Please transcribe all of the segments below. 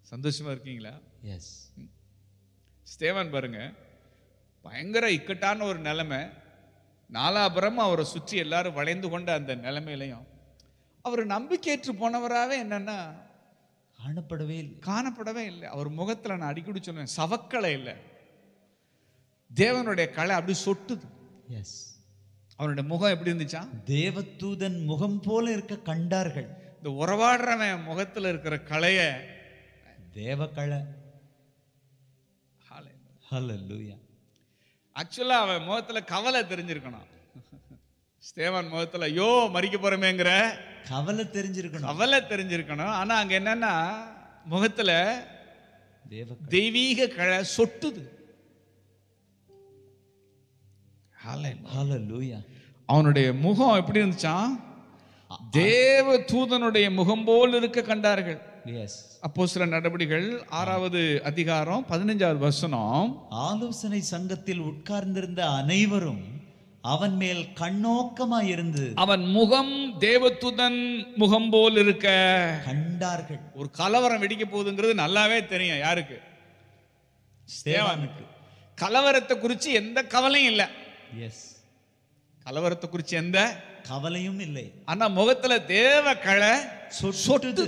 சந்தோஷமா இருக்கீங்களா எஸ் ஸ்தேவான் பாருங்க பயங்கர இக்கட்டான ஒரு நிலைமை நாலாபுரம் அவரை சுற்றி எல்லாரும் வளைந்து கொண்ட அந்த நிலைமையிலையும் அவர் நம்பிக்கையற்று போனவராகவே என்னன்னா காணப்படவே இல்லை காணப்படவே இல்லை அவர் முகத்துல நான் அடிக்கடி சொன்னேன் சவக்கலை இல்லை தேவனுடைய கலை அப்படி சொட்டுது எஸ் அவனுடைய முகம் எப்படி இருந்துச்சா தேவதூதன் முகம் போல இருக்க கண்டார்கள் இந்த உறவாடுறவன் முகத்துல இருக்கிற கலைய தேவக்கலை ஹalleluya ஆக்சுவலா அவன் முகத்துல கவலை தெரிஞ்சிருக்கணும் ஸ்தேவான் முகத்துல ஐயோ மறிக்க போறமேங்கிற கவலை தெரிஞ்சிருக்கணும் கவலை தெரிஞ்சிருக்கணும் ஆனா அங்க என்னன்னா முகத்துல தேவ தெய்வீக கலை சொட்டுது ஹalleluya அவனுடைய முகம் எப்படி இருந்துச்சான் தேவ தூதனுடைய முகம் போல் இருக்க கண்டார்கள் எஸ் அப்போ சில நடவடிக்கைகள் ஆறாவது அதிகாரம் பதினஞ்சாவது வசனம் ஆலோசனை சங்கத்தில் உட்கார்ந்திருந்த அனைவரும் அவன் மேல் கண்ணோக்கமாய் இருந்து அவன் முகம் தேவதூதன் முகம் போல் இருக்க கண்டார்கள் ஒரு கலவரம் வெடிக்க போகுதுங்கிறது நல்லாவே தெரியும் யாருக்கு தேவானுக்கு கலவரத்தை குறித்து எந்த கவலையும் இல்லை எஸ் கலவரத்தை குறித்து எந்த கவலையும் இல்லை ஆனா முகத்துல தேவ களை சொட்டுது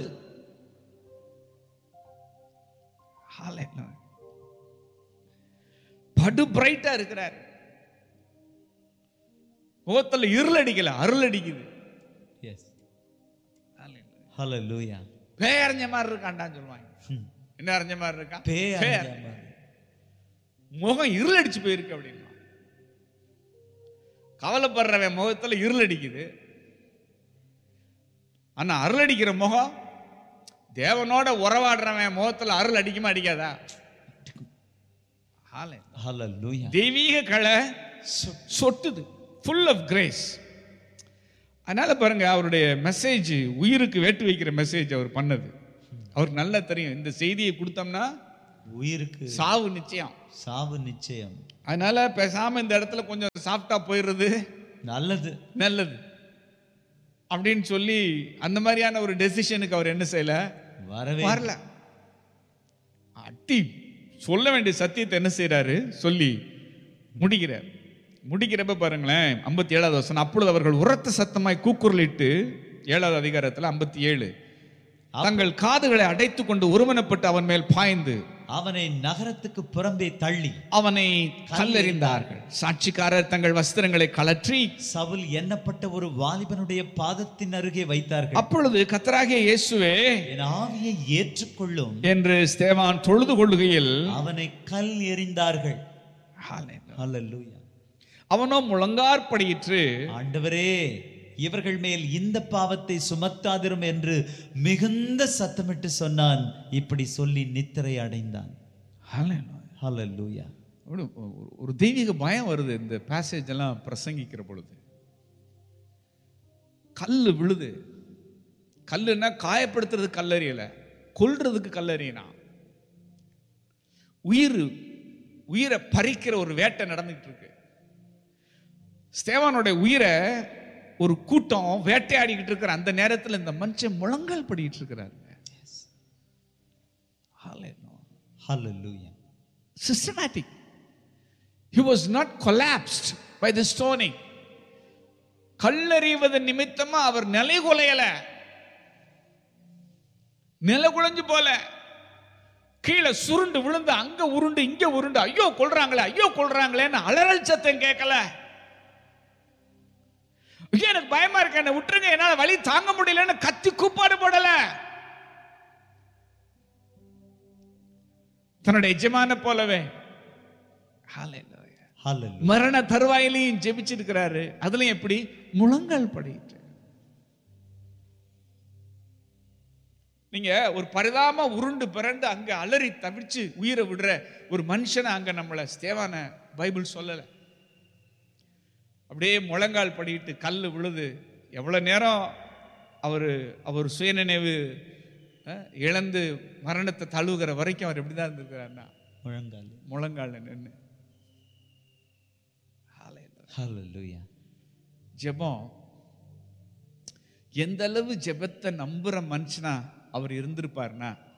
Hallelujah. படு பிரைட்டா இருக்கிறார் முகத்துல இருள் அடிக்கல அருள் அடிக்குது எஸ் ஹalleluya பேய் அறிஞ்ச மாதிரி இருக்கான்டான்னு சொல்லுவாங்க என்ன அறிஞ்ச மாதிரி இருக்கான் பேய் பேய் அறிஞ்ச மாதிரி. முகம் இருள் அடிச்சு போயிருக்கு அப்படின்னா கவலைப்படுறவன் முகத்துல இருள் அடிக்குது ஆனா அருள் அடிக்கிற முகம் தேவனோட உறவாடுறவன் முகத்துல அருள் அடிக்குமா அடிக்காதா Hallelujah. ஹalleluya தெய்வீக கலை சொ- சொட்டுது ஃபுல் ஆஃப் கிரேஸ் அதனால பாருங்க அவருடைய மெசேஜ் உயிருக்கு வேட்டு வைக்கிற மெசேஜ் அவர் பண்ணது அவருக்கு நல்லா தெரியும் இந்த செய்தியை கொடுத்தோம்னா உயிருக்கு சாவு நிச்சயம் சாவு நிச்சயம் அதனால பேசாம இந்த இடத்துல கொஞ்சம் சாஃப்டா போயிடுறது நல்லது நல்லது அப்படின்னு சொல்லி அந்த மாதிரியான ஒரு டெசிஷனுக்கு அவர் என்ன செய்யல வரவே வரல அட்டி சொல்ல வேண்டிய சத்தியத்தை என்ன செய்றாரு சொல்லி முடிக்கிறார் முடிக்கிறப்ப பாருங்களேன் ஐம்பத்தி ஏழாவது வசனம் அப்பொழுது அவர்கள் உரத்த சத்தமாய் கூக்குரலிட்டு ஏழாவது அதிகாரத்துல ஐம்பத்தி ஏழு தங்கள் காதுகளை அடைத்துக் கொண்டு ஒருமனப்பட்டு அவன் மேல் பாய்ந்து அவனை நகரத்துக்கு புறம்பே தள்ளி அவனை கல்லெறிந்தார்கள் சாட்சிக்காரர் தங்கள் வஸ்திரங்களை கலற்றி சவுல் எண்ணப்பட்ட ஒரு வாலிபனுடைய பாதத்தின் அருகே வைத்தார்கள் அப்பொழுது கத்தராகிய இயேசுவே என் ஆவியை ஏற்றுக்கொள்ளும் என்று ஸ்தேவான் தொழுது கொள்ளுகையில் அவனை கல் எறிந்தார்கள் ஹalleluya அவனோ முழங்கார்படியிற்று ஆண்டவரே இவர்கள் மேல் இந்த பாவத்தை சுமத்தாதிரும் என்று மிகுந்த சத்தமிட்டு சொன்னான் இப்படி சொல்லி நித்திரை அடைந்தான் ஹalleluya ஒரு- ஒரு- ஒரு தெய்வீக பயம் வருது இந்த பேசேஜ் எல்லாம் பிரசங்கிக்கிற பொழுது கல்லு விழுது கல்லுன்னா காயப்படுத்துறது கல்லறியல கொல்றதுக்கு கல்லறியனா உயிர் உயிரை பறிக்கிற ஒரு வேட்டை நடந்துகிட்டு இருக்கு ஸ்தேவானுடைய உயிரை ஒரு கூட்டம் வேட்டையாடிக்கிட்டு இருக்கிற அந்த நேரத்தில் இந்த மனுஷன் முழங்கால் படிக்கிட்டு இருக்கிறாருங்க Hallelujah. Hallelujah systematic. He was not collapsed by the stoning. கல்லறிவது நிமித்தமா அவர் நிலை குலையல நில குலைஞ்சு போல கீழே சுருண்டு விழுந்து அங்க உருண்டு இங்க உருண்டு ஐயோ கொல்றாங்களே ஐயோ கொல்றாங்களேன்னு அலறல் சத்தம் கேட்கல ஐயோ எனக்கு பயமா இருக்கு என்ன விட்டுருங்க என்னால வலி தாங்க முடியலன்னு கத்தி கூப்பாடு போடல தன்னுடைய எஜமான போலவே Hallelujah. ஹalleluya மரண தருவாயிலையும் ஜெபிச்சிருக்கிறாரு அதுலயும் எப்படி முழங்கால் படிட்டு நீங்க ஒரு பரிதாம உருண்டு பிறண்டு அங்க அலறி தவிச்சு உயிரை விடுற ஒரு மனுஷனை அங்க நம்மள ஸ்தேவான பைபிள் சொல்லல அப்படியே முழங்கால் படிட்டு கல் விழுது எவ்வளவு நேரம் அவர் அவர் சுயநினைவு அஹ், இழந்து மரணத்தை தழுவுகிற வரைக்கும் அவர் எப்படிதான் இருந்திருக்கிறாருன்னா முழங்கால் முழங்கால் நின்று ஹalleluya ஜெபம் எந்த அளவு ஜெபத்தை நம்புற மனுஷனா அவர் இருந்திருப்பார்னா